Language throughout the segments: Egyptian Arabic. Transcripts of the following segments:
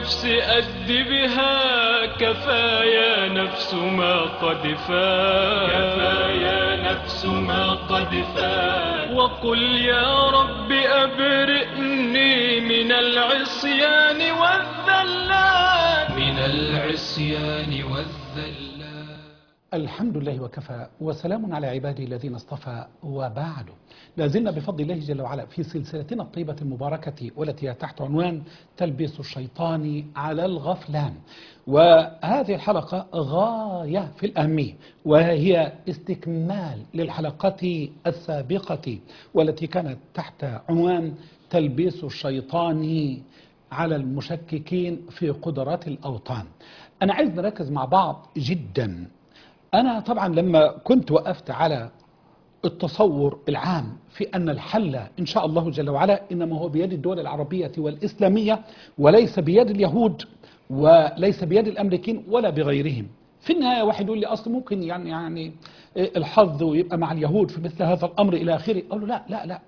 النفس أدبها كفايا نفس ما قد فات كفايا نفس ما قد فات وقل يا رب أبرئني من العصيان والذلات من العصيان والذلات الحمد لله وكفى وسلام على عباده الذين اصطفى وبعد لازلنا بفضل الله جل وعلا في سلسلتنا الطيبة المباركة والتي هي تحت عنوان تلبيس الشيطان على الغفلان وهذه الحلقة غاية في الأهمية وهي استكمال للحلقة السابقة والتي كانت تحت عنوان تلبيس الشيطان على المشككين في قدرات الأوطان أنا عايز نركز مع بعض جدا أنا طبعا لما كنت وقفت على التصور العام في أن الحل إن شاء الله جل وعلا إنما هو بيد الدول العربية والإسلامية وليس بيد اليهود وليس بيد الأمريكين ولا بغيرهم في النهاية واحد يقول لي أصل ممكن يعني يعني الحظ ويبقى مع اليهود في مثل هذا الأمر إلى آخره أقول له لا لا لا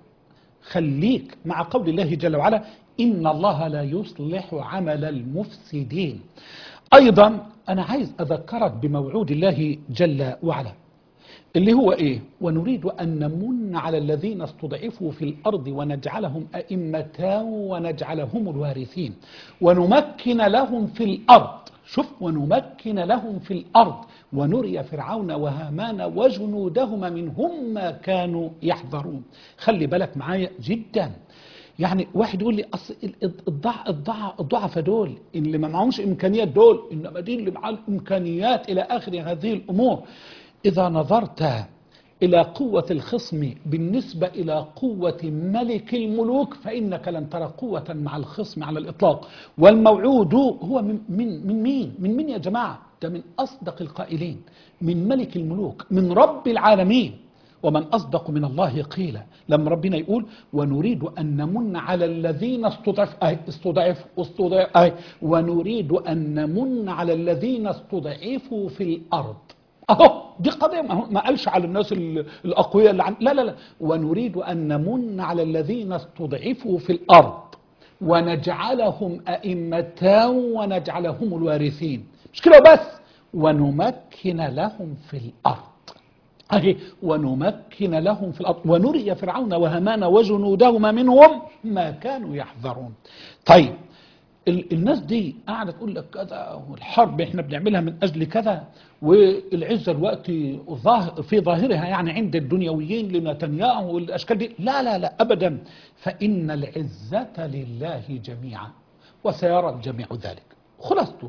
خليك مع قول الله جل وعلا إن الله لا يصلح عمل المفسدين أيضا أنا عايز أذكرك بموعود الله جل وعلا اللي هو إيه ونريد أن نمن على الذين استضعفوا في الأرض ونجعلهم أئمة ونجعلهم الوارثين ونمكن لهم في الأرض شوف ونمكن لهم في الأرض ونري فرعون وهامان وجنودهما منهم ما كانوا يحذرون خلي بالك معايا جدا يعني واحد يقول لي اصل الضع الضع الضعفاء دول اللي ما معهمش امكانيات دول انما دي اللي معاه الامكانيات الى اخر هذه الامور اذا نظرت الى قوة الخصم بالنسبة الى قوة ملك الملوك فانك لن ترى قوة مع الخصم على الاطلاق والموعود هو من, من, من مين من مين يا جماعة ده من اصدق القائلين من ملك الملوك من رب العالمين ومن أصدق من الله قيلا لما ربنا يقول ونريد أن نمن على الذين استضعف أي استضعف استضعف أي ونريد أن نمن على الذين استضعفوا في الأرض أهو دي قضية ما قالش على الناس الأقوياء اللي عن لا لا لا ونريد أن نمن على الذين استضعفوا في الأرض ونجعلهم أئمة ونجعلهم الوارثين مش كده بس ونمكن لهم في الأرض أهي ونمكن لهم في الأرض ونري فرعون وهامان وجنودهما منهم ما كانوا يحذرون طيب الناس دي قاعدة تقول لك كذا والحرب احنا بنعملها من أجل كذا والعزة الوقت في ظاهرها يعني عند الدنيويين لنتنياهو والأشكال دي لا لا لا أبدا فإن العزة لله جميعا وسيرى الجميع ذلك خلاصته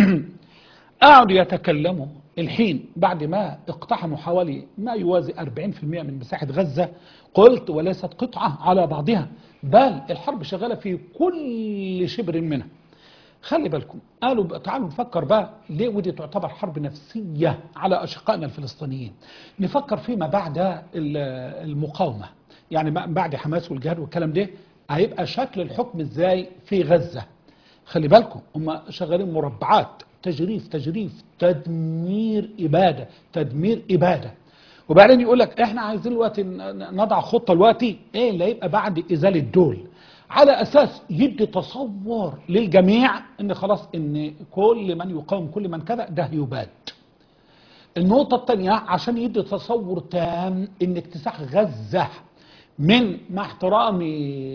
قعدوا يتكلموا الحين بعد ما اقتحموا حوالي ما يوازي 40% من مساحة غزة قلت وليست قطعة على بعضها بل الحرب شغالة في كل شبر منها خلي بالكم قالوا تعالوا نفكر بقى ليه ودي تعتبر حرب نفسية على أشقائنا الفلسطينيين نفكر فيما بعد المقاومة يعني بعد حماس والجهاد والكلام ده هيبقى شكل الحكم ازاي في غزة خلي بالكم هم شغالين مربعات تجريف تجريف تدمير إبادة تدمير إبادة وبعدين يقول لك احنا عايزين الوقت نضع خطة الوقت ايه اللي هيبقى بعد إزالة دول على أساس يدي تصور للجميع ان خلاص ان كل من يقاوم كل من كذا ده يباد النقطة الثانية عشان يدي تصور تام ان اكتساح غزة من مع احترامي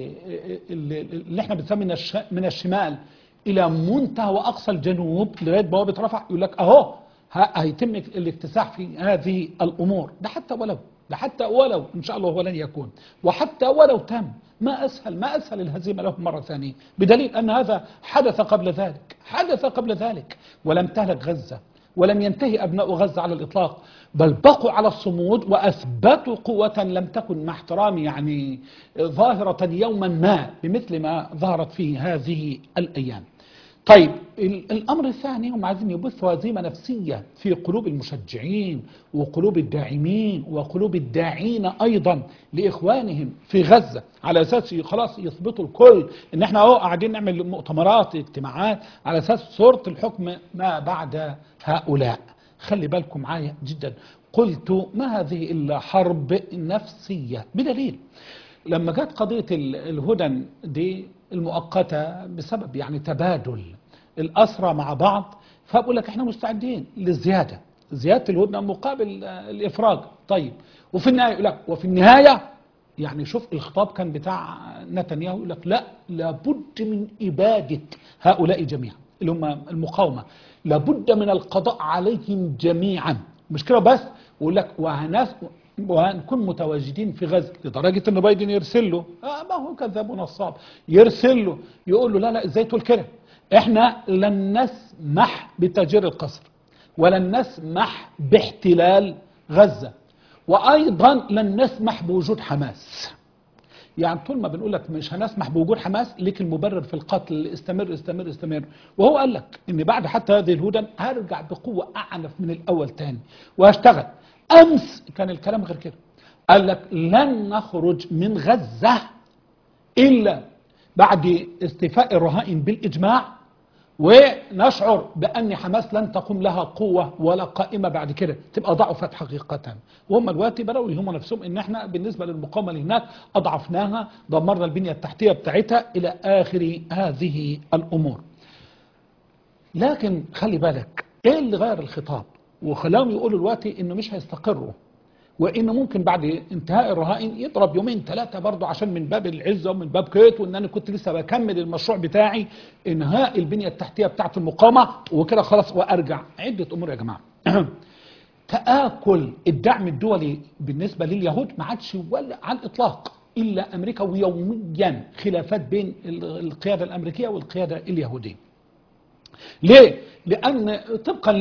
اللي احنا بنسميه من الشمال الى منتهى واقصى الجنوب لغايه بوابه رفح يقول لك اهو هيتم الاكتساح في هذه الامور ده حتى ولو ده حتى ولو ان شاء الله ولن يكون وحتى ولو تم ما اسهل ما اسهل الهزيمه لهم مره ثانيه بدليل ان هذا حدث قبل ذلك حدث قبل ذلك ولم تهلك غزه ولم ينتهي ابناء غزه على الاطلاق بل بقوا على الصمود واثبتوا قوه لم تكن مع احترامي يعني ظاهره يوما ما بمثل ما ظهرت في هذه الايام طيب الأمر الثاني هم عايزين يبثوا هزيمة نفسية في قلوب المشجعين وقلوب الداعمين وقلوب الداعين أيضا لإخوانهم في غزة على أساس خلاص يثبتوا الكل إن احنا اهو قاعدين نعمل مؤتمرات اجتماعات على أساس صورة الحكم ما بعد هؤلاء خلي بالكم معايا جدا قلت ما هذه إلا حرب نفسية بدليل لما جت قضية الهدن دي المؤقتة بسبب يعني تبادل الأسرى مع بعض فبقول لك احنا مستعدين للزيادة زيادة الهدنة مقابل آه، الإفراج طيب وفي النهاية يقول لك وفي النهاية يعني شوف الخطاب كان بتاع نتنياهو يقول لك لا لابد من إبادة هؤلاء جميعا اللي هم المقاومة لابد من القضاء عليهم جميعا مش كده بس يقول لك وهناس وهنكون متواجدين في غزة لدرجة ان بايدن يرسل له آه ما هو كذاب ونصاب يرسل له يقول له لا لا ازاي تقول كده احنا لن نسمح بتهجير القصر ولن نسمح باحتلال غزة وايضا لن نسمح بوجود حماس يعني طول ما بنقول لك مش هنسمح بوجود حماس ليك المبرر في القتل استمر استمر استمر وهو قال لك ان بعد حتى هذه الهدن هرجع بقوه اعنف من الاول تاني وهشتغل امس كان الكلام غير كده قال لك لن نخرج من غزه الا بعد استيفاء الرهائن بالاجماع ونشعر بأن حماس لن تقوم لها قوة ولا قائمة بعد كده تبقى ضعفت حقيقة وهم دلوقتي بدأوا يهموا نفسهم ان احنا بالنسبة للمقاومة اللي هناك أضعفناها دمرنا البنية التحتية بتاعتها إلى آخر هذه الأمور لكن خلي بالك ايه اللي غير الخطاب وخلاهم يقولوا دلوقتي انه مش هيستقروا وانه ممكن بعد انتهاء الرهائن يضرب يومين ثلاثه برضه عشان من باب العزه ومن باب كيت وان انا كنت لسه بكمل المشروع بتاعي انهاء البنيه التحتيه بتاعه المقاومه وكده خلاص وارجع عده امور يا جماعه تآكل الدعم الدولي بالنسبة لليهود ما عادش ولا على الإطلاق إلا أمريكا ويوميا خلافات بين القيادة الأمريكية والقيادة اليهودية ليه؟ لأن طبقا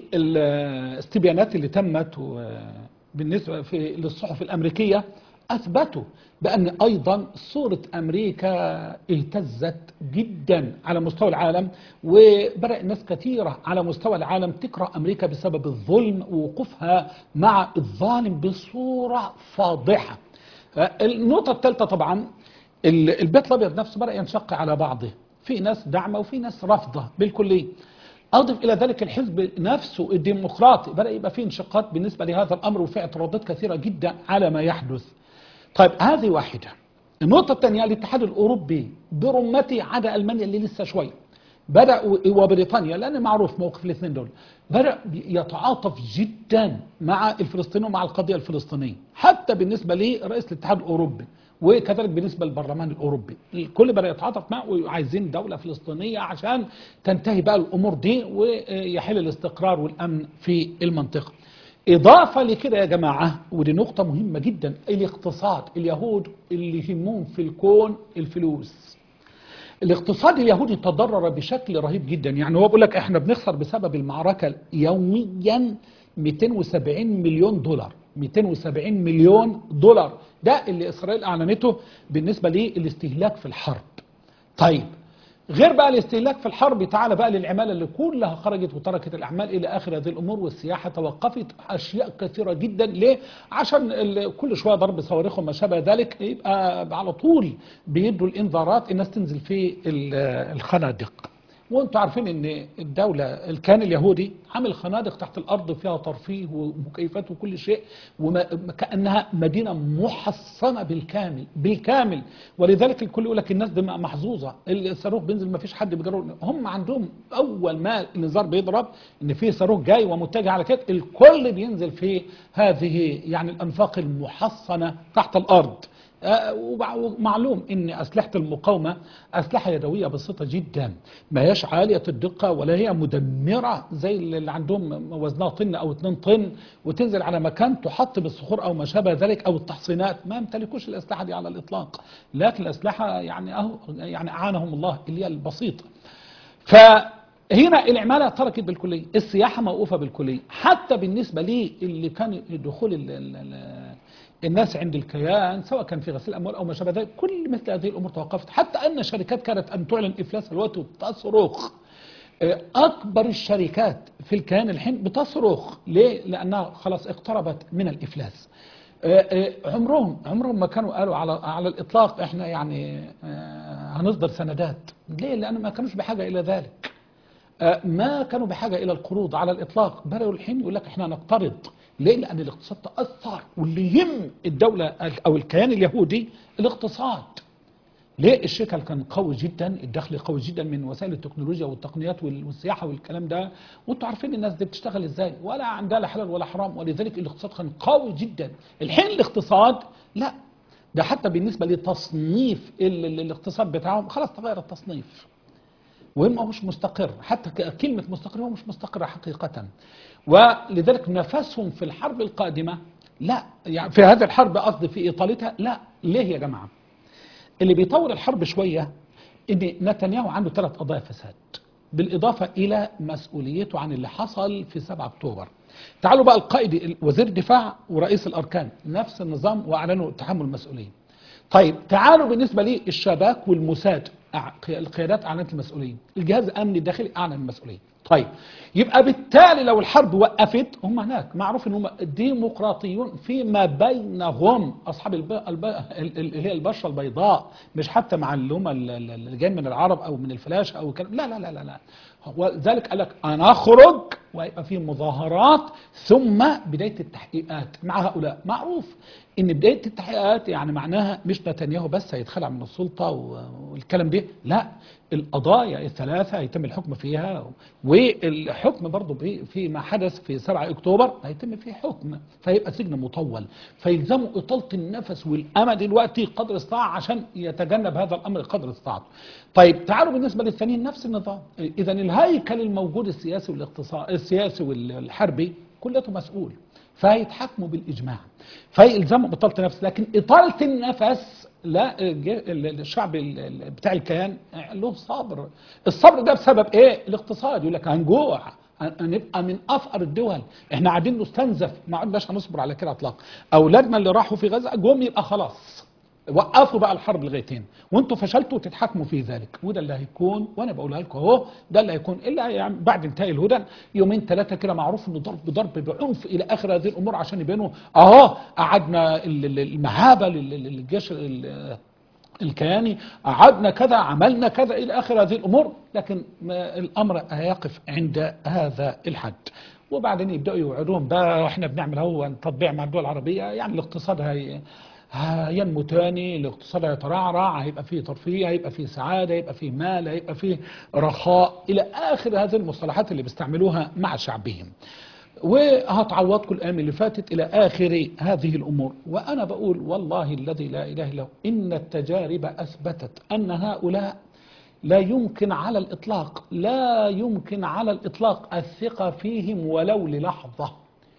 للاستبيانات اللي تمت و- بالنسبة في للصحف الأمريكية أثبتوا بأن أيضا صورة أمريكا اهتزت جدا على مستوى العالم وبدأ الناس كثيرة على مستوى العالم تكره أمريكا بسبب الظلم ووقوفها مع الظالم بصورة فاضحة النقطة الثالثة طبعا ال- البيت الأبيض نفسه بدأ ينشق على بعضه في ناس دعمه وفي ناس رافضه بالكلية أضف إلى ذلك الحزب نفسه الديمقراطي بدأ يبقى فيه انشقاق بالنسبة لهذا الأمر وفي اعتراضات كثيرة جدا على ما يحدث طيب هذه واحدة النقطة الثانية الاتحاد الأوروبي برمته عدا ألمانيا اللي لسه شوية بدأ وبريطانيا لأن معروف موقف الاثنين دول بدأ يتعاطف جدا مع الفلسطينيين ومع القضية الفلسطينية حتى بالنسبة لرئيس الاتحاد الأوروبي وكذلك بالنسبة للبرلمان الأوروبي الكل بدأ يتعاطف معه وعايزين دولة فلسطينية عشان تنتهي بقى الأمور دي ويحل الاستقرار والأمن في المنطقة إضافة لكده يا جماعة ودي نقطة مهمة جدا الاقتصاد اليهود اللي يهمهم في الكون الفلوس الاقتصاد اليهودي تضرر بشكل رهيب جدا يعني هو بيقول لك احنا بنخسر بسبب المعركة يوميا 270 مليون دولار 270 مليون دولار ده اللي اسرائيل اعلنته بالنسبة للاستهلاك في الحرب طيب غير بقى الاستهلاك في الحرب تعالى بقى للعمالة اللي كلها خرجت وتركت الأعمال إلى آخر هذه الأمور والسياحة توقفت أشياء كثيرة جدا ليه؟ عشان ال- كل شوية ضرب صواريخ وما شابه ذلك يبقى على طول بيدوا الإنذارات الناس تنزل في ال- الخنادق وانتم عارفين ان الدولة الكيان اليهودي عامل خنادق تحت الارض فيها ترفيه ومكيفات وكل شيء وكأنها مدينة محصنة بالكامل بالكامل ولذلك الكل يقول لك الناس دي محظوظة الصاروخ بينزل ما فيش حد بيجرب هم عندهم اول ما الانذار بيضرب ان في صاروخ جاي ومتجه على كده الكل بينزل في هذه يعني الانفاق المحصنة تحت الارض آه، ومع- ومعلوم ان اسلحه المقاومه اسلحه يدويه بسيطه جدا ما هياش عاليه الدقه ولا هي مدمره زي اللي عندهم وزنها طن او 2 طن وتنزل على مكان تحط بالصخور او ما شابه ذلك او التحصينات ما يمتلكوش الاسلحه دي على الاطلاق لكن الاسلحه يعني اهو يعني اعانهم الله اللي هي البسيطه فهنا العمالة تركت بالكلية السياحة موقوفة بالكلية حتى بالنسبة لي اللي كان دخول ال ال ال الناس عند الكيان سواء كان في غسيل أموال أو ما شابه ذلك كل مثل هذه الأمور توقفت حتى أن الشركات كانت أن تعلن إفلاس الوقت وتصرخ آه، أكبر الشركات في الكيان الحين بتصرخ ليه؟ لأنها خلاص اقتربت من الإفلاس آه، آه، عمرهم عمرهم ما كانوا قالوا على على الإطلاق إحنا يعني آه، هنصدر سندات ليه؟ لأن ما كانوش بحاجة إلى ذلك آه، ما كانوا بحاجة إلى القروض على الإطلاق بدأوا الحين يقول لك إحنا نقترض ليه؟ لأن الاقتصاد تأثر واللي يهم الدولة أو الكيان اليهودي الاقتصاد ليه الشكل كان قوي جدا الدخل قوي جدا من وسائل التكنولوجيا والتقنيات وال- والسياحه والكلام ده وانتوا عارفين الناس دي بتشتغل ازاي ولا عندها لا حلال ولا حرام ولذلك الاقتصاد كان قوي جدا الحين الاقتصاد لا ده حتى بالنسبه لتصنيف ال- ال- الاقتصاد بتاعهم خلاص تغير التصنيف وهم مش مستقر حتى ك- كلمة مستقر هو مش مستقر حقيقة ولذلك نفسهم في الحرب القادمة لا يعني في هذه الحرب قصدي في إطالتها لا ليه يا جماعة اللي بيطور الحرب شوية ان نتنياهو عنده ثلاث قضايا فساد بالإضافة إلى مسؤوليته عن اللي حصل في 7 أكتوبر تعالوا بقى القائد وزير الدفاع ورئيس الأركان نفس النظام وأعلنوا تحمل المسؤولية طيب تعالوا بالنسبة لي الشباك والموساد أع- القيادات أعلنت المسؤولية الجهاز الأمني الداخلي أعلن المسؤولية طيب يبقى بالتالي لو الحرب وقفت هم هناك معروف ان هم ديمقراطيون فيما بينهم اصحاب الب... الب... ال- ال- اللي هي البشره البيضاء مش حتى مع اللي هم ال- ال- اللي جايين من العرب او من الفلاشه او كلام لا لا لا لا لا وذلك قال لك انا اخرج ويبقى في مظاهرات ثم بدايه التحقيقات مع هؤلاء معروف ان بدايه التحقيقات يعني معناها مش نتنياهو بس هيتخلع من السلطه و- والكلام ده لا القضايا الثلاثه هيتم الحكم فيها والحكم برضه بي- في ما حدث في 7 اكتوبر هيتم فيه حكم فيبقى سجن مطول فيلزموا اطاله النفس والامد دلوقتي قدر الاستطاعه عشان يتجنب هذا الامر قدر استطاعته. طيب تعالوا بالنسبه للثانيين نفس النظام اذا الهيكل الموجود السياسي والاقتصادي السياسي والحربي كلته مسؤول فهيتحكموا بالاجماع فيلزموا باطاله النفس لكن اطاله النفس لا الج- ال- الشعب ال- ال- بتاع الكيان له صبر الصبر ده بسبب ايه الاقتصاد يقول لك هنجوع هن- هنبقى من افقر الدول احنا قاعدين نستنزف ما عدناش هنصبر على كده اطلاقا اولادنا اللي راحوا في غزه جم يبقى خلاص وقفوا بقى الحرب لغايتين وانتوا فشلتوا تتحكموا في ذلك وده اللي هيكون وانا بقولها لكم اهو ده اللي هيكون الا يعني بعد انتهاء الهدن يومين ثلاثه كده معروف انه ضرب بضرب بعنف الى اخر هذه الامور عشان يبينوا اهو قعدنا ال- ال- المهابه لل- لل- للجيش ال- الكياني قعدنا كذا عملنا كذا الى اخر هذه الامور لكن ما الامر هيقف عند هذا الحد وبعدين يبداوا يوعدوهم بقى واحنا بنعمل هو تطبيع مع الدول العربيه يعني الاقتصاد هي هينمو تاني الاقتصاد هيترعرع هيبقى فيه ترفيه هيبقى فيه سعاده هيبقى فيه مال هيبقى فيه رخاء الى اخر هذه المصطلحات اللي بيستعملوها مع شعبهم وهتعوضكم الايام اللي فاتت الى اخر هذه الامور وانا بقول والله الذي لا اله الا هو ان التجارب اثبتت ان هؤلاء لا يمكن على الاطلاق لا يمكن على الاطلاق الثقه فيهم ولو للحظه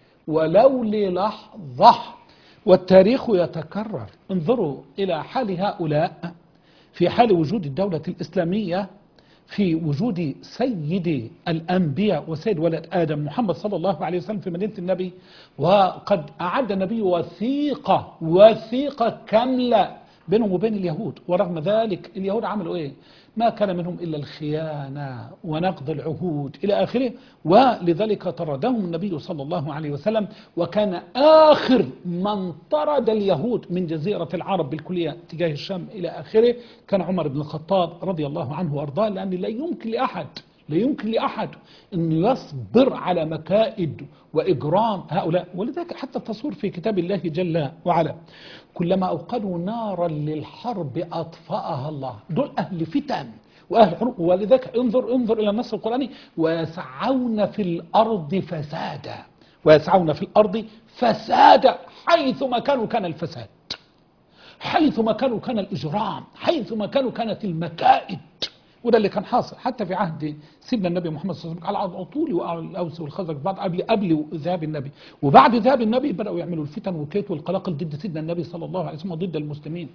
ولو للحظه والتاريخ يتكرر انظروا الى حال هؤلاء في حال وجود الدوله الاسلاميه في وجود سيد الأنبياء وسيد ولد آدم محمد صلى الله عليه وسلم في مدينة النبي وقد أعد النبي وثيقة وثيقة كاملة بينهم وبين اليهود ورغم ذلك اليهود عملوا إيه ما كان منهم إلا الخيانة ونقض العهود إلى آخره ولذلك طردهم النبي صلى الله عليه وسلم وكان آخر من طرد اليهود من جزيرة العرب بالكلية تجاه الشام إلى آخره كان عمر بن الخطاب رضي الله عنه وأرضاه لأن لا يمكن لأحد لا يمكن لأحد أن يصبر على مكائد وإجرام هؤلاء ولذلك حتى التصوير في كتاب الله جل وعلا كلما أوقدوا نارا للحرب أطفأها الله دول أهل فتن وأهل حروب ولذلك انظر انظر إلى النص القرآني ويسعون في الأرض فسادا ويسعون في الأرض فسادا حيثما كانوا كان الفساد حيثما كانوا كان الإجرام حيثما كانوا كانت المكائد وده اللي كان حاصل حتى في عهد سيدنا النبي محمد صلى الله عليه وسلم على طول الاوس والخزرج بعد قبل قبل ذهاب النبي وبعد ذهاب النبي بداوا يعملوا الفتن والكيت والقلاقل ضد سيدنا النبي صلى الله عليه وسلم وضد المسلمين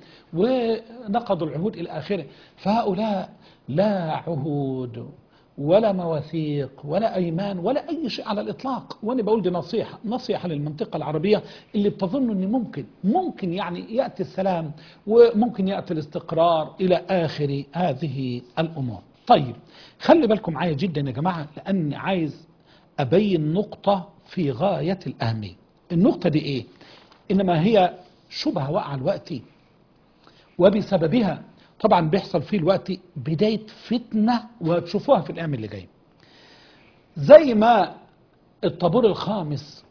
ونقضوا العهود الى اخره فهؤلاء لا عهود ولا مواثيق ولا ايمان ولا اي شيء على الاطلاق وانا بقول دي نصيحه نصيحه للمنطقه العربيه اللي بتظن ان ممكن ممكن يعني ياتي السلام وممكن ياتي الاستقرار الى اخر هذه الامور طيب خلي بالكم معايا جدا يا جماعه لان عايز ابين نقطه في غايه الاهميه النقطه دي ايه انما هي شبهه واقعه دلوقتي وبسببها طبعا بيحصل فيه الوقت بداية فتنة وهتشوفوها في الأيام اللي جاية زي ما الطابور الخامس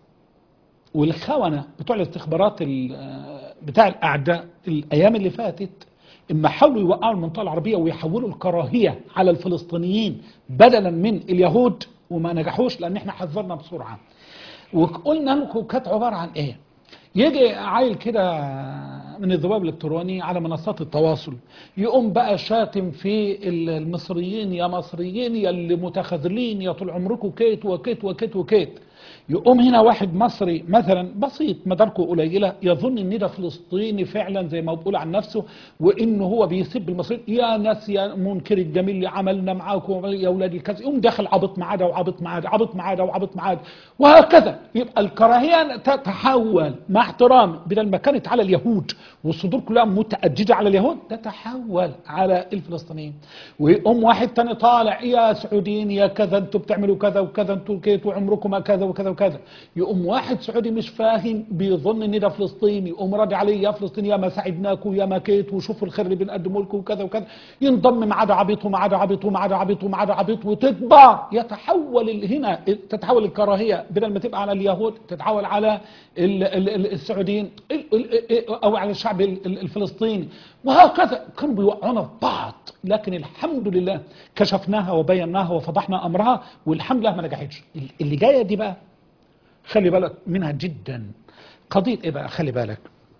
والخونة بتوع الاستخبارات بتاع الأعداء الأيام اللي فاتت اما حاولوا يوقعوا المنطقه العربيه ويحولوا الكراهيه على الفلسطينيين بدلا من اليهود وما نجحوش لان احنا حذرنا بسرعه وقلنا لكم كانت عباره عن ايه يجي عيل كده من الذباب الالكتروني على منصات التواصل يقوم بقى شاتم في المصريين يا مصريين يا اللي متخاذلين يا طول عمركم كيت وكيت وكيت وكيت يقوم هنا واحد مصري مثلا بسيط مداركه قليله يظن ان ده فلسطيني فعلا زي ما بيقول عن نفسه وان هو بيسب المصريين يا ناس يا منكر الجميل اللي عملنا معاكم يا اولاد الكذا يقوم داخل عبط معاه ده وعبط معاه ده عبط معاه ده وعبط معاه ده وهكذا يبقى الكراهيه تتحول مع احترامي بدل ما كانت على اليهود والصدور كلها متأججة على اليهود تتحول على الفلسطينيين ويقوم واحد تاني طالع يا سعوديين يا كذا انتوا بتعملوا كذا وكذا انتوا كيت وعمركم ما كذا وكذا وكذا يقوم واحد سعودي مش فاهم بيظن ان ده فلسطيني يقوم رد عليه يا فلسطين يا ما ساعدناكم يا ما كيت وشوفوا الخير اللي بنقدمه لكم وكذا وكذا ينضم مع ده عبيط ومع ده عبيط ومع ده عبيط ومع ده عبيط وتكبر يتحول هنا تتحول الكراهيه بدل ما تبقى على اليهود تتحول على ال ال السعوديين او على الشعب الفلسطيني وهكذا كانوا بيوقعونا في بعض لكن الحمد لله كشفناها وبيناها وفضحنا امرها والحمد لله ما نجحتش اللي جايه دي بقى خلي بالك منها جدا قضيه ايه بقى خلي بالك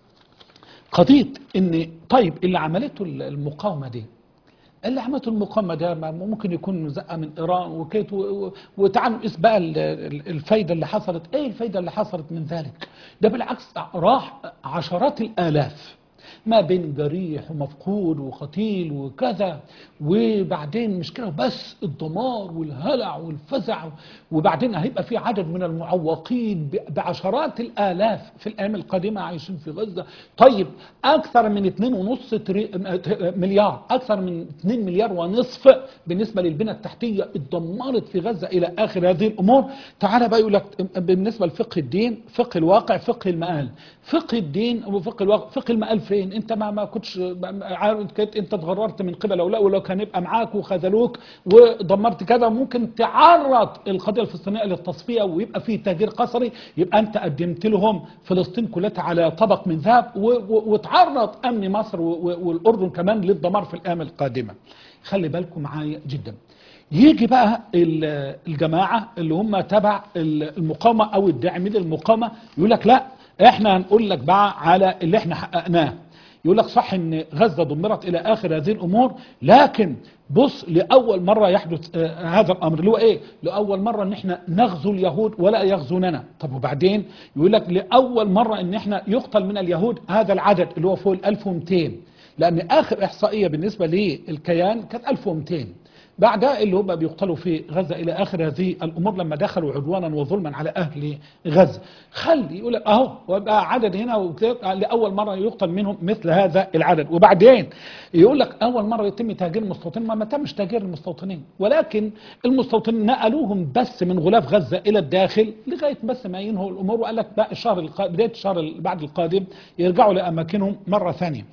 قضيه ان طيب اللي عملته المقاومه دي اللي عملته المقاومة ده ممكن يكون زقة من إيران وكيت وتعالوا نقيس بقى الفايدة اللي حصلت إيه الفايدة اللي حصلت من ذلك ده بالعكس راح عشرات الآلاف ما بين جريح ومفقود وقتيل وكذا وبعدين مش كده بس الدمار والهلع والفزع وبعدين هيبقى في عدد من المعوقين بعشرات الالاف في الايام القادمه عايشين في غزه طيب اكثر من 2.5 مليار اكثر من 2 مليار ونصف بالنسبه للبنى التحتيه اتدمرت في غزه الى اخر هذه الامور تعال بقى يقول لك بالنسبه لفقه الدين فقه الواقع فقه المآل فقه الدين وفقه الواقع فقه المآل فين انت ما ما كنتش عارف انت اتغررت من قبل هؤلاء ولو كان يبقى معاك وخذلوك ودمرت كذا ممكن تعرض القضيه الفلسطينيه للتصفيه ويبقى فيه تهجير قسري يبقى انت قدمت لهم فلسطين كلها على طبق من ذهب وتعرض امن مصر والاردن كمان للدمار في الايام القادمه خلي بالكم معايا جدا يجي بقى الجماعه اللي هم تبع المقاومه او الداعمين للمقاومه يقول لك لا احنا هنقول لك بقى على اللي احنا حققناه يقول لك صح ان غزة دمرت الى اخر هذه الامور لكن بص لاول مرة يحدث آه هذا الامر اللي هو ايه لاول مرة ان احنا نغزو اليهود ولا يغزوننا طب وبعدين يقول لك لاول مرة ان احنا يقتل من اليهود هذا العدد اللي هو فوق ال 1200 لان اخر احصائية بالنسبة للكيان كانت 1200 بعدها اللي هم بيقتلوا في غزة إلى آخر هذه الأمور لما دخلوا عدوانا وظلما على أهل غزة خلي يقول لك أهو ويبقى عدد هنا لأول مرة يقتل منهم مثل هذا العدد وبعدين يقول لك أول مرة يتم تهجير المستوطنين ما, ما تمش تهجير المستوطنين ولكن المستوطنين نقلوهم بس من غلاف غزة إلى الداخل لغاية بس ما ينهوا الأمور وقال لك بقى الشهر الق... بداية الشهر بعد القادم يرجعوا لأماكنهم مرة ثانية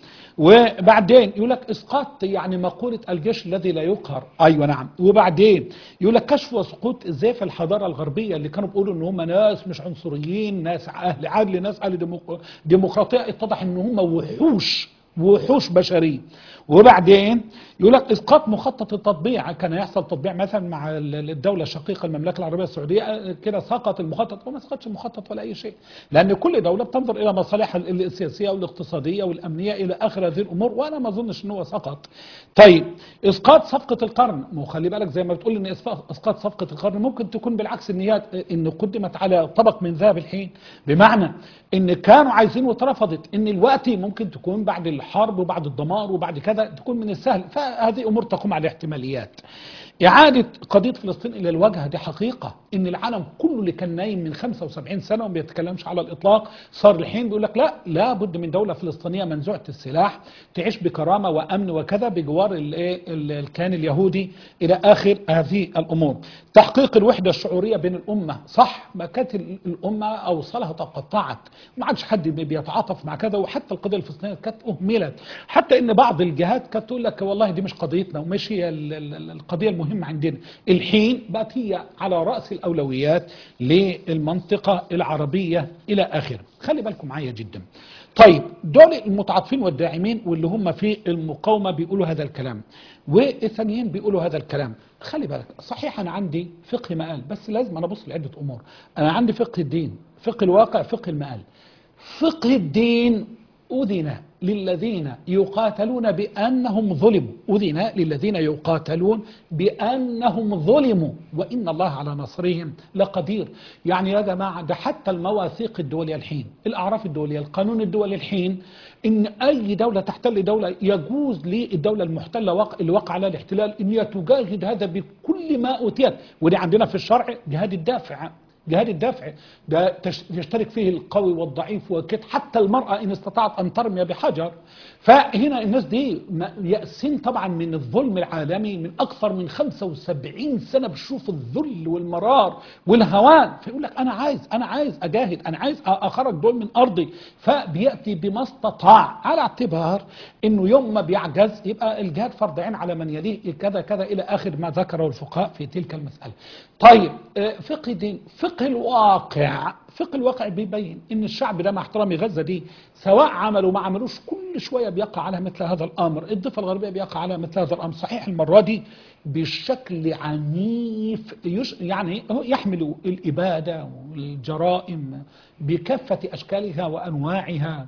وبعدين يقول لك اسقاط يعني مقولة الجيش الذي لا يقهر ايوه نعم وبعدين يقول لك كشف وسقوط ازاي في الحضارة الغربية اللي كانوا بيقولوا ان هم ناس مش عنصريين ناس اهل عدل ناس اهل ديمق... ديمقراطية اتضح ان هم وحوش وحوش بشرية وبعدين يقول لك اسقاط مخطط التطبيع كان يحصل تطبيع مثلا مع الدوله الشقيقه المملكه العربيه السعوديه كده سقط المخطط وما سقطش المخطط ولا اي شيء لان كل دوله بتنظر الى مصالحها السياسيه والاقتصاديه والامنيه الى اخر هذه الامور وانا ما اظنش ان هو سقط طيب اسقاط صفقه القرن ما خلي بالك زي ما بتقول ان اسقاط صفقه القرن ممكن تكون بالعكس ان هي ان قدمت على طبق من ذهب الحين بمعنى ان كانوا عايزين واترفضت ان الوقت ممكن تكون بعد الحرب وبعد الدمار وبعد كذا تكون من السهل فهذه امور تقوم على احتماليات إعادة قضية فلسطين إلى الواجهة دي حقيقة إن العالم كله اللي كان نايم من 75 سنة وما بيتكلمش على الإطلاق صار الحين بيقول لك لا لابد من دولة فلسطينية منزوعة السلاح تعيش بكرامة وأمن وكذا بجوار الكيان اليهودي إلى آخر هذه الأمور تحقيق الوحدة الشعورية بين الأمة صح ما كانت الأمة أوصالها تقطعت ما عادش حد بيتعاطف مع كذا وحتى القضية الفلسطينية كانت أهملت حتى إن بعض الجهات كانت تقول لك والله دي مش قضيتنا ومش هي القضية المهمة مهم عندنا الحين بقت هي على رأس الأولويات للمنطقة العربية إلى آخره خلي بالكم معايا جدا طيب دول المتعاطفين والداعمين واللي هم في المقاومة بيقولوا هذا الكلام والثانيين بيقولوا هذا الكلام خلي بالك صحيح أنا عندي فقه مآل بس لازم أنا أبص لعدة أمور أنا عندي فقه الدين فقه الواقع فقه المآل فقه الدين أذن للذين يقاتلون بأنهم ظلموا أذن للذين يقاتلون بأنهم ظلموا وإن الله على نصرهم لقدير يعني يا جماعة ده حتى المواثيق الدولية الحين الأعراف الدولية القانون الدولي الحين إن أي دولة تحتل دولة يجوز للدولة المحتلة وقع اللي وقع عليها الاحتلال إن هي تجاهد هذا بكل ما أوتيت ودي عندنا في الشرع جهاد الدافع جهاد الدفع ده تش- يشترك فيه القوي والضعيف وكده حتى المرأة إن استطاعت أن ترمي بحجر فهنا الناس دي ما- يأسين طبعا من الظلم العالمي من أكثر من 75 سنة بشوف الذل والمرار والهوان فيقول لك أنا عايز أنا عايز أجاهد أنا عايز أ- أخرج دول من أرضي فبيأتي بما استطاع على اعتبار إنه يوم ما بيعجز يبقى الجهاد فرض عين على من يليه كذا كذا إلى آخر ما ذكره الفقهاء في تلك المسألة طيب آه، فقه الدين فقه الواقع فقه الواقع بيبين ان الشعب ده مع احترامي غزه دي سواء عملوا ما عملوش كل شويه بيقع على مثل هذا الامر الضفه الغربيه بيقع على مثل هذا الامر صحيح المره دي بشكل عنيف يش يعني هو يحمل الاباده والجرائم بكافه اشكالها وانواعها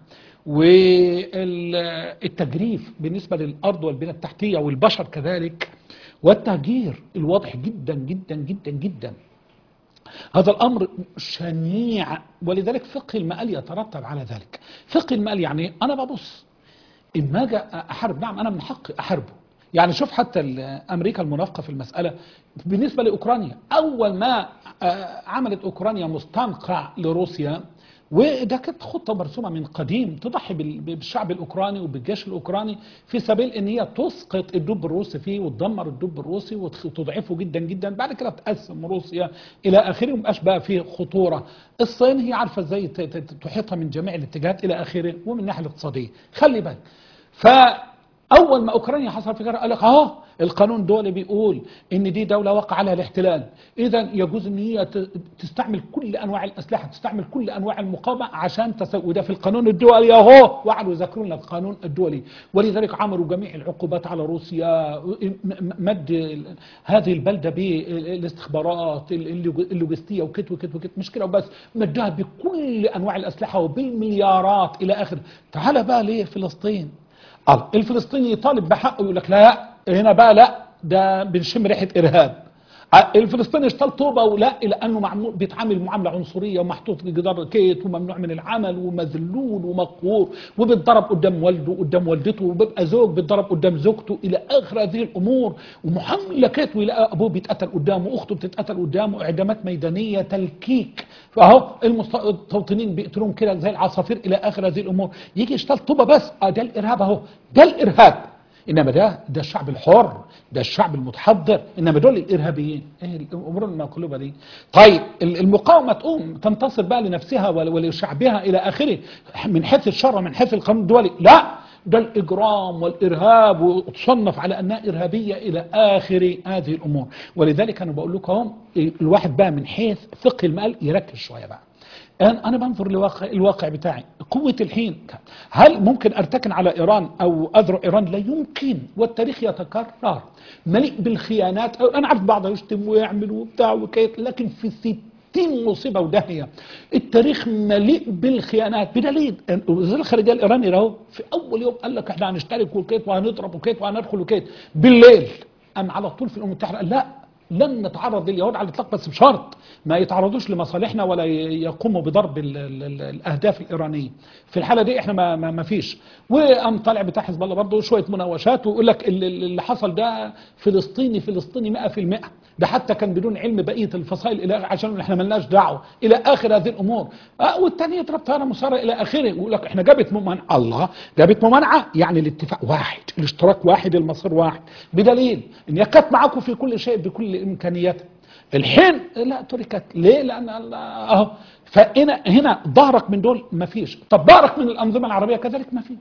والتجريف بالنسبه للارض والبنى التحتيه والبشر كذلك والتهجير الواضح جدا جدا جدا جدا هذا الأمر شنيع ولذلك فقه المآل يترتب على ذلك فقه المآل يعني إيه؟ أنا ببص إن ما جاء أحارب نعم أنا من حقي أحاربه يعني شوف حتى ال- أمريكا المنافقة في المسألة بالنسبة لأوكرانيا أول ما آه، عملت أوكرانيا مستنقع لروسيا وده كانت خطة مرسومة من قديم تضحي بال- بالشعب الأوكراني وبالجيش الأوكراني في سبيل إن هي تسقط الدب الروسي فيه وتدمر الدب الروسي وتخ- وتضعفه جدا جدا بعد كده تقسم روسيا إلى آخره ومبقاش بقى فيه خطورة الصين هي عارفة إزاي ت- ت- تحيطها من جميع الاتجاهات إلى آخره ومن الناحية الاقتصادية خلي بالك فأول ما أوكرانيا حصل فيها قال لك أهو القانون الدولي بيقول ان دي دوله وقع عليها الاحتلال اذا يجوز ان هي ت- تستعمل كل انواع الاسلحه تستعمل كل انواع المقاومه عشان تسوي وده في القانون الدولي اهو وقعدوا يذكرون لك القانون الدولي ولذلك عملوا جميع العقوبات على روسيا م- م- مد ال- هذه البلده بالاستخبارات ال- اللوج- اللوجستيه وكت وكت وكت مش كده وبس مدها بكل انواع الاسلحه وبالمليارات الى اخره تعال بقى ليه فلسطين الله الفلسطيني يطالب بحقه يقول لك لا هنا بقى لا ده بنشم ريحه ارهاب ع- الفلسطيني اشتغل طوبه ولا لانه معمول بيتعامل معامله عنصريه ومحطوط في جدار كيت وممنوع من العمل ومذلول ومقهور وبيتضرب قدام والده وقدام والدته وبيبقى زوج بيتضرب قدام زوجته الى اخر هذه الامور ومحمله كيت ويلاقي ابوه بيتقتل قدامه واخته بتتقتل قدامه اعدامات ميدانيه تلكيك فاهو المستوطنين بيقتلوهم كده زي العصافير الى اخر هذه الامور يجي يشتغل طوبه بس اه ده الارهاب اهو ده الارهاب انما ده ده الشعب الحر ده الشعب المتحضر انما دول الارهابيين ايه الامور المقلوبه دي طيب ال- المقاومه تقوم تنتصر بقى لنفسها ول- ولشعبها الى اخره من حيث الشر من حيث القانون الدولي لا ده الاجرام والارهاب وتصنف على انها ارهابيه الى اخر هذه الامور ولذلك انا بقول لكم اهو الواحد بقى من حيث فقه المال يركز شويه بقى أنا أنا بنظر لواقع الواقع بتاعي قوة الحين هل ممكن أرتكن على إيران أو أذرع إيران لا يمكن والتاريخ يتكرر مليء بالخيانات أنا عارف بعض يشتم ويعمل وبتاع وكيت لكن في ستين مصيبة وداهية التاريخ مليء بالخيانات بدليل أن وزير الخارجية الإيراني راهو في أول يوم قال لك احنا هنشترك وكيت وهنضرب وكيت وهندخل وكيت بالليل أم على طول في الأمم المتحدة قال لا لن نتعرض لليهود على الاطلاق بس بشرط ما يتعرضوش لمصالحنا ولا ي- يقوموا بضرب ال ال ال الاهداف الايرانيه في الحاله دي احنا ما, ما, ما فيش وقام طالع بتاع حزب الله برضه شويه مناوشات ويقول لك ال- ال- اللي حصل ده فلسطيني فلسطيني 100% ده حتى كان بدون علم بقيه الفصائل الى عشان احنا ملناش دعوه الى اخر هذه الامور آه والثاني يضرب طياره مساره الى اخره ويقول لك احنا جابت ممانعه الله جابت ممانعه يعني الاتفاق واحد الاشتراك واحد المصير واحد بدليل ان هي كانت معاكم في كل شيء بكل امكانياتها الحين لا تركت ليه لان الله- اهو فهنا هنا ظهرك من دول ما فيش طب ظهرك من الانظمه العربيه كذلك ما فيش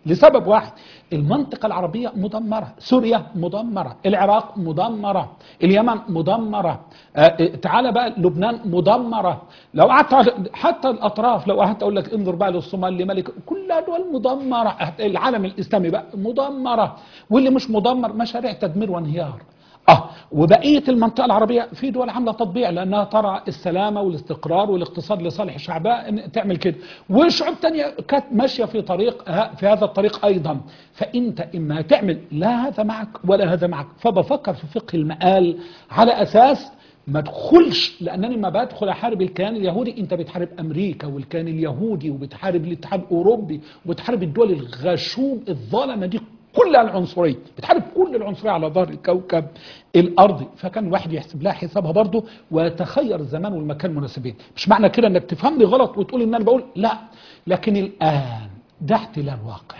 لسبب واحد المنطقة العربية مدمرة سوريا مدمرة العراق مدمرة اليمن مدمرة آه، تعال بقى لبنان مدمرة لو قعدت على- حتى الأطراف لو قعدت أقول لك انظر بقى للصومال لملك كلها دول مدمرة العالم الإسلامي بقى مدمرة واللي مش مدمر مشاريع تدمير وانهيار اه وبقيه المنطقه العربيه في دول عامله تطبيع لانها ترى السلامه والاستقرار والاقتصاد لصالح شعبها ان تعمل كده وشعوب تانية كانت ماشيه في طريق ها- في هذا الطريق ايضا فانت اما تعمل لا هذا معك ولا هذا معك فبفكر في فقه المآل على اساس ما ادخلش لانني ما بدخل احارب الكيان اليهودي انت بتحارب امريكا والكيان اليهودي وبتحارب الاتحاد الاوروبي وبتحارب الدول الغشوم الظالمه دي كلها العنصريه بتحارب كل العنصريه على ظهر الكوكب الارضي فكان الواحد يحسب لها حسابها برضه ويتخير الزمان والمكان المناسبين مش معنى كده انك تفهمني غلط وتقول ان انا بقول لا لكن الان ده احتلال واقع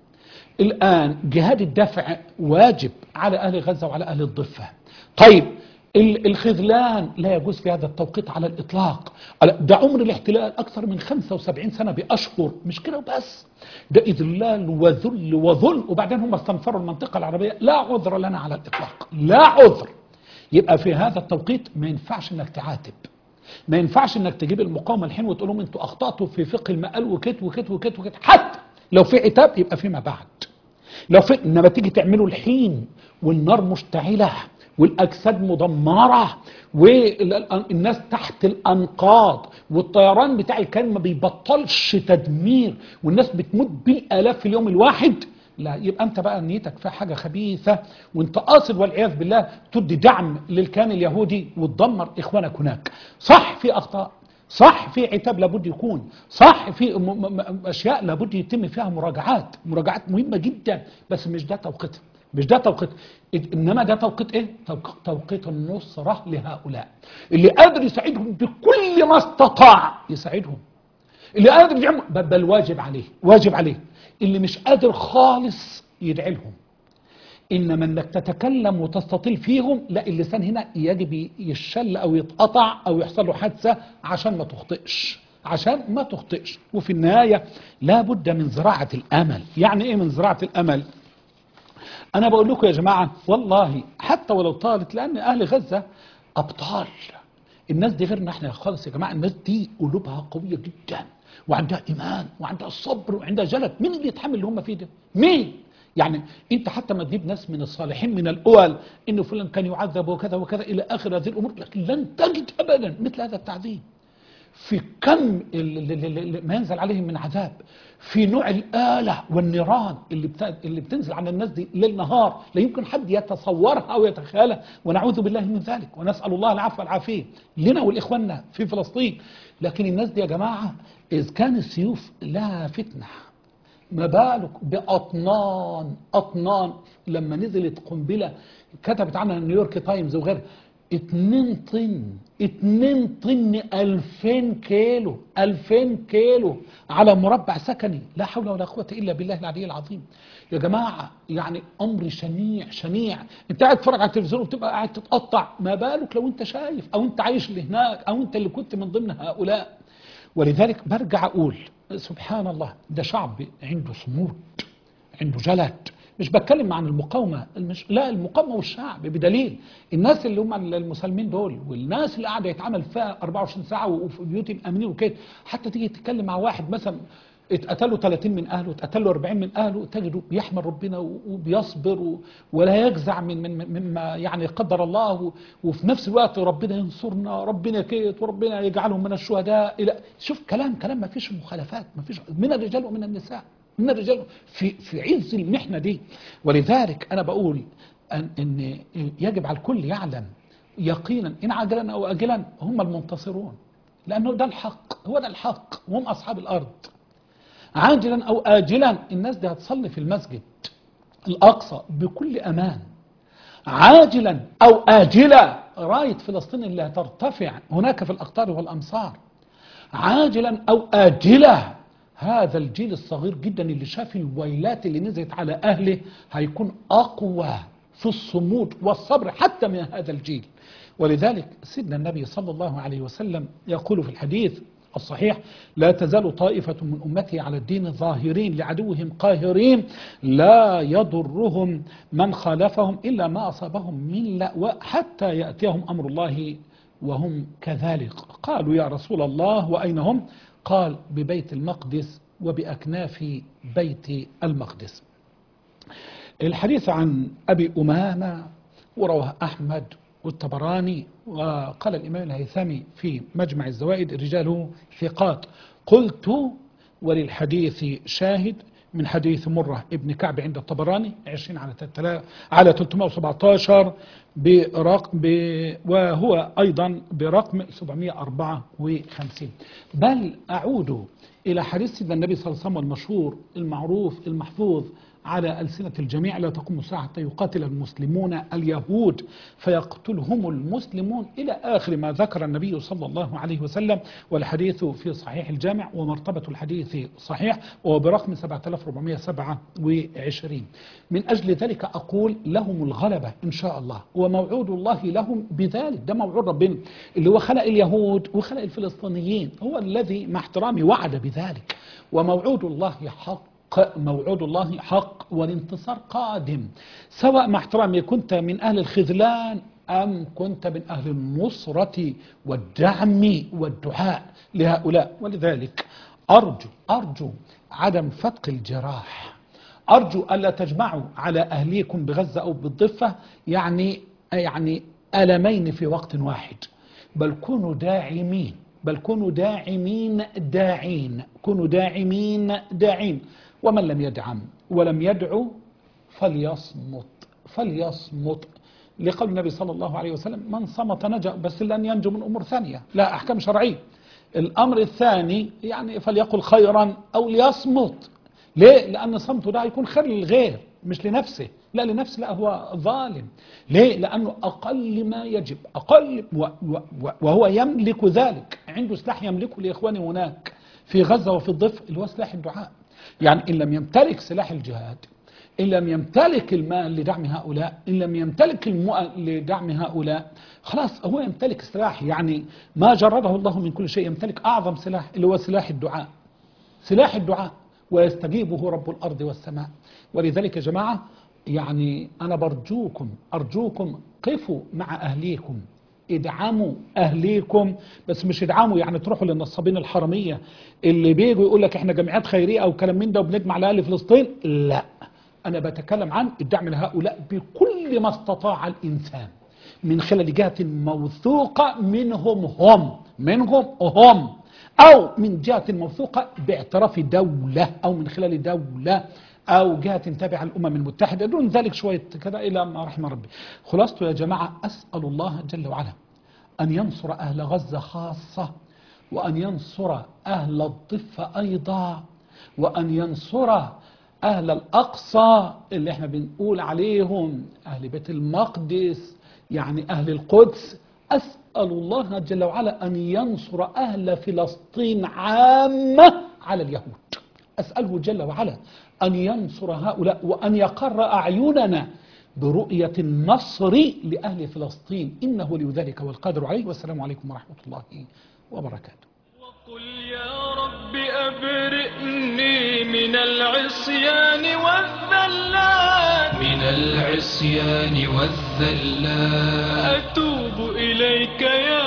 الآن جهاد الدفع واجب على أهل غزة وعلى أهل الضفة طيب ال- الخذلان لا يجوز في هذا التوقيت على الإطلاق ده عمر الاحتلال أكثر من 75 سنة بأشهر مش كده وبس ده إذلال وذل وظلم وبعدين هم استنفروا المنطقة العربية لا عذر لنا على الإطلاق لا عذر يبقى في هذا التوقيت ما ينفعش انك تعاتب ما ينفعش انك تجيب المقاومه الحين وتقول لهم انتوا اخطاتوا في فقه المقال وكت وكت وكت وكت حتى لو في عتاب يبقى فيما بعد لو في انما تيجي تعملوا الحين والنار مشتعله والاجساد مدمره والناس تحت الانقاض والطيران بتاع الكلام ما بيبطلش تدمير والناس بتموت بالالاف في اليوم الواحد لا يبقى انت بقى نيتك في حاجه خبيثه وانت قاصد والعياذ بالله تدي دعم للكيان اليهودي وتدمر اخوانك هناك صح في اخطاء صح في عتاب لابد يكون صح في م- م- م- اشياء لابد يتم فيها مراجعات مراجعات مهمه جدا بس مش ده توقيتها مش ده توقيت إد- انما ده توقيت ايه توق- توقيت النصره لهؤلاء اللي قادر يساعدهم بكل ما استطاع يساعدهم اللي قادر يعمل بل بل واجب عليه واجب عليه اللي مش قادر خالص يدعي لهم انما انك تتكلم وتستطيل فيهم لا اللسان هنا يجب يشل او يتقطع او يحصل له حادثه عشان ما تخطئش عشان ما تخطئش وفي النهايه لا بد من زراعه الامل يعني ايه من زراعه الامل انا بقول لكم يا جماعه والله حتى ولو طالت لان اهل غزه ابطال الناس دي غيرنا احنا خالص يا جماعه الناس دي قلوبها قويه جدا وعندها ايمان وعندها صبر وعندها جلد مين اللي يتحمل اللي هم فيه ده مين يعني انت حتى ما تجيب ناس من الصالحين من الاول انه فلان كان يعذب وكذا وكذا الى اخر هذه الامور لكن لن تجد ابدا مثل هذا التعذيب في كم ال- ال- ال- ال- ما ينزل عليهم من عذاب في نوع الآلة والنيران اللي بت- اللي بتنزل على الناس دي ليل نهار لا يمكن حد يتصورها أو يتخيلها ونعوذ بالله من ذلك ونسأل الله العفو والعافية لنا ولإخواننا في فلسطين لكن الناس دي يا جماعة إذ كان السيوف لها فتنة ما بالك بأطنان أطنان لما نزلت قنبلة كتبت عنها نيويورك تايمز وغيرها اتنين طن اتنين طن الفين كيلو الفين كيلو على مربع سكني لا حول ولا قوة إلا بالله العلي العظيم يا جماعة يعني أمر شنيع شنيع انت قاعد تتفرج على التلفزيون وبتبقى قاعد تتقطع ما بالك لو انت شايف او انت عايش اللي هناك او انت اللي كنت من ضمن هؤلاء ولذلك برجع اقول سبحان الله ده شعب عنده صمود عنده جلد مش بتكلم عن المقاومة مش لا المقاومة والشعب بدليل الناس اللي هم المسلمين دول والناس اللي قاعدة يتعامل فيها 24 ساعة وفي بيوتهم امنين وكده حتى تيجي تتكلم مع واحد مثلا اتقتلوا 30 من اهله اتقتلوا 40 من اهله تجده بيحمد ربنا وبيصبر و- ولا يجزع من من من- مما يعني قدر الله و- وفي نفس الوقت ربنا ينصرنا ربنا كيت وربنا يجعلهم من الشهداء الى شوف كلام كلام ما فيش مخالفات ما فيش من الرجال ومن النساء من الرجال في في عز المحنه دي ولذلك انا بقول ان ان يجب على الكل يعلم يقينا ان عاجلا او اجلا هم المنتصرون لانه ده الحق هو ده الحق وهم اصحاب الارض عاجلا او اجلا الناس دي هتصلي في المسجد الاقصى بكل امان عاجلا او اجلا رايه فلسطين اللي هترتفع هناك في الاقطار والامصار عاجلا او اجلا هذا الجيل الصغير جدا اللي شاف الويلات اللي نزلت على اهله هيكون اقوى في الصمود والصبر حتى من هذا الجيل ولذلك سيدنا النبي صلى الله عليه وسلم يقول في الحديث الصحيح لا تزال طائفة من أمتي على الدين ظاهرين لعدوهم قاهرين لا يضرهم من خالفهم إلا ما أصابهم من لأواء حتى يأتيهم أمر الله وهم كذلك قالوا يا رسول الله وأين هم قال ببيت المقدس وبأكناف بيت المقدس الحديث عن أبي أمامة ورواه أحمد والطبراني وقال الإمام الهيثمي في مجمع الزوائد رجاله ثقات قلت وللحديث شاهد من حديث مرة ابن كعب عند الطبراني 20 على تتلا على 317 برقم ب وهو أيضا برقم 754 بل أعود إلى حديث سيدنا النبي صلى الله عليه وسلم المشهور المعروف المحفوظ على ألسنة الجميع لا تقوم الساعة حتى يقاتل المسلمون اليهود فيقتلهم المسلمون إلى آخر ما ذكر النبي صلى الله عليه وسلم والحديث في صحيح الجامع ومرتبة الحديث صحيح وبرقم 7427 من أجل ذلك أقول لهم الغلبة إن شاء الله وموعود الله لهم بذلك ده موعود ربنا اللي هو خلق اليهود وخلق الفلسطينيين هو الذي مع احترامي وعد بذلك وموعود الله حق موعود الله حق والانتصار قادم سواء مع احترامي كنت من أهل الخذلان أم كنت من أهل النصرة والدعم والدعاء لهؤلاء ولذلك أرجو أرجو عدم فتق الجراح أرجو ألا تجمعوا على أهليكم بغزة أو بالضفة يعني يعني ألمين في وقت واحد بل كونوا داعمين بل كونوا داعمين داعين كونوا داعمين داعين ومن لم يدعم ولم يدعو فليصمت فليصمت لقول النبي صلى الله عليه وسلم من صمت نجا بس لن ينجو من أمور ثانية لا أحكام شرعية الأمر الثاني يعني فليقل خيرا أو ليصمت ليه؟ لأن صمته ده هيكون خير للغير مش لنفسه لا لنفسه لا هو ظالم ليه؟ لأنه أقل ما يجب أقل و و وهو يملك ذلك عنده سلاح يملكه لإخوانه هناك في غزة وفي الضفة اللي هو سلاح الدعاء يعني إن لم يمتلك سلاح الجهاد إن لم يمتلك المال لدعم هؤلاء إن لم يمتلك المؤن لدعم هؤلاء خلاص هو يمتلك سلاح يعني ما جرده الله من كل شيء يمتلك أعظم سلاح اللي هو سلاح الدعاء سلاح الدعاء ويستجيبه رب الأرض والسماء ولذلك يا جماعة يعني أنا برجوكم أرجوكم قفوا مع أهليكم ادعموا أهليكم بس مش ادعموا يعني تروحوا للنصابين الحرامية اللي بيجوا يقول لك احنا جمعيات خيرية أو كلام من ده وبنجمع لأهل فلسطين لا أنا بتكلم عن الدعم لهؤلاء بكل ما استطاع الإنسان من خلال جهة موثوقة منهم هم منهم هم أو من جهة موثوقة باعتراف دولة أو من خلال دولة أو جهة تابعة الأمم المتحدة دون ذلك شوية كذا إلى ما رحم ربي خلاصته يا جماعة أسأل الله جل وعلا أن ينصر أهل غزة خاصة وأن ينصر أهل الضفة أيضا وأن ينصر أهل الأقصى اللي احنا بنقول عليهم أهل بيت المقدس يعني أهل القدس أسأل الله جل وعلا أن ينصر أهل فلسطين عامة على اليهود أسأله جل وعلا أن ينصر هؤلاء وأن يقر أعيننا برؤية النصر لأهل فلسطين إنه لذلك والقادر عليه والسلام عليكم ورحمة الله وبركاته وقل يا رب أبرئني من العصيان والذلات من العصيان والذلات أتوب إليك يا